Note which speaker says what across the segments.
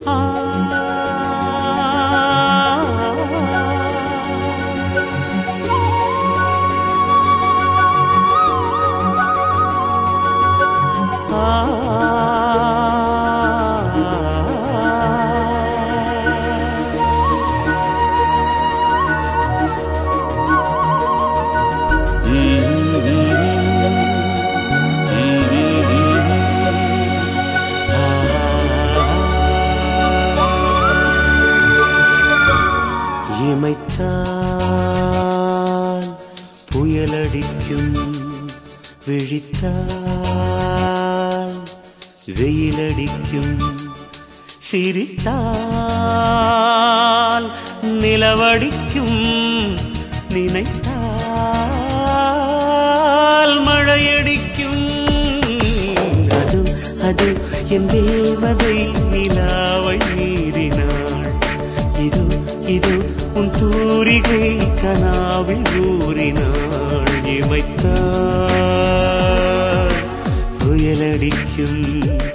Speaker 1: இமைத்தான் புயலடிக்கும் விழித்தால் வெயிலடிக்கும் சிரித்தால் நிலவடிக்கும் நினைத்தால் மழையடிக்கும் அது அது என் தேவதை நிலாவை மீறினாள் இது இது உன் தூரிகை கனாவில் ஊறினாள் இமைத்தாள் புயலடிக்கும்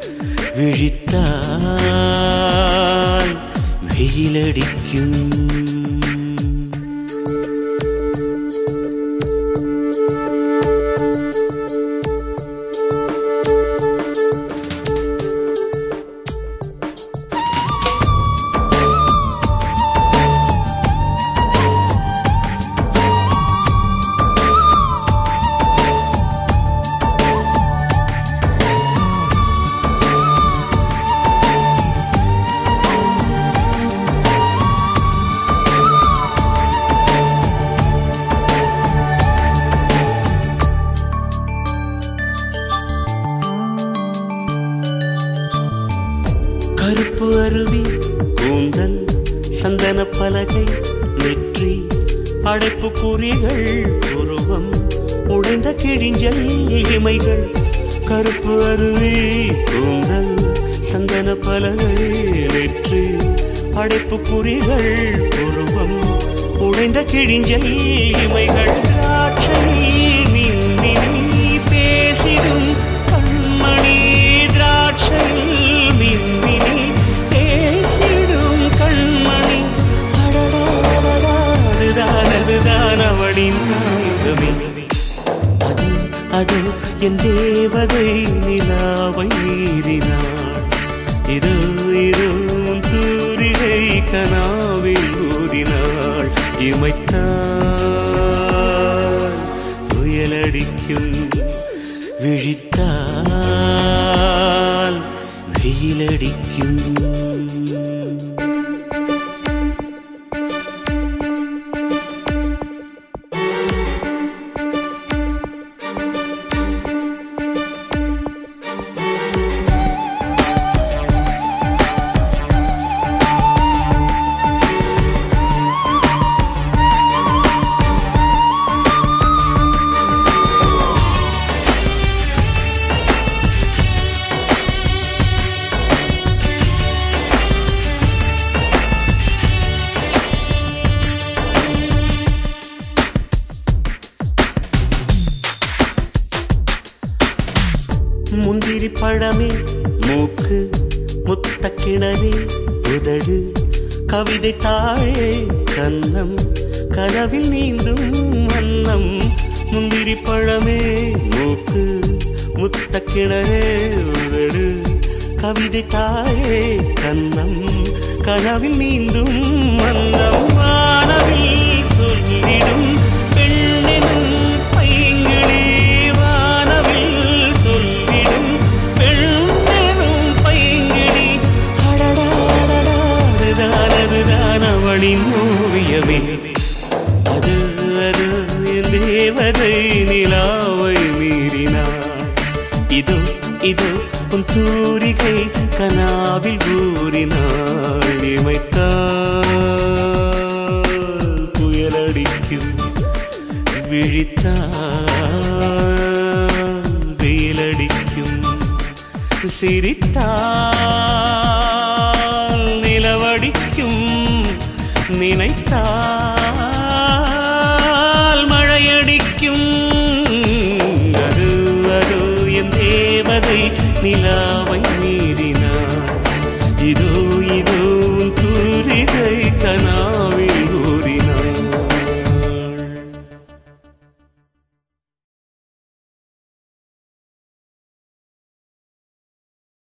Speaker 1: விழித்தால் வெயிலடிக்கும் கருப்பு அருவி கூந்தல் சந்தன பலகை நெற்றி அடைப்பு குறிகள் உருவம் உடைந்த கிழிஞ்சல் இமைகள் கருப்பு அருவி கூந்தல் சந்தன பலகை நெற்றி அடைப்பு குறிகள் உருவம் உடைந்த கிழிஞ்சல் இமைகள் திராட்சை மின்மினி பேசிடும் கண்மணி திராட்சையில் மின்மினி பேசிடும் கண்மணி அடடா, அதுதான் அதுதான் அவளின் நாயகமே அது அது என் தேவதை நிலாவை மீறினாள் இது இது உன் தூரிகை கனாவில் ஊதினாள் இமைத்தாள் புயலடிக்கும் விழித்தால் வெயிலடிக்கும் முந்திரி பழமே மூக்கு முத்த கிணறே உதடு கவிதை தாழே கன்னம் கனவில் நீந்தும் வண்ணம் முந்திரி பழமே மூக்கு முத்த கிணறே உதடு கவிதை தாழே கன்னம் கனவில் நீந்தும் வண்ணம் வானவில் சொல்லிடும் பெண்ணெனும் பைங்கிழி வானவில் சொல்லிடும் பெண்ணெனும் பைங்கிழி அடடா, அடடா, அதுதான் அதுதான் அவளின் ஓவியமே அது அது என் தேவதை நிலாவை மீறினாள் இதோ இதோ உன் தூரிகை கனாவில் ஊறினாள் இமைத்தாள் புயலடிக்கும் விழித்தாள் வெயிலடிக்கும் சிரித்தால் நிலவடிக்கும் நினைத்தால் மழையடிக்கும் அது அது என் தேவதை நிலாவை மீறினார் இதோ இதோ உன் தூரிகை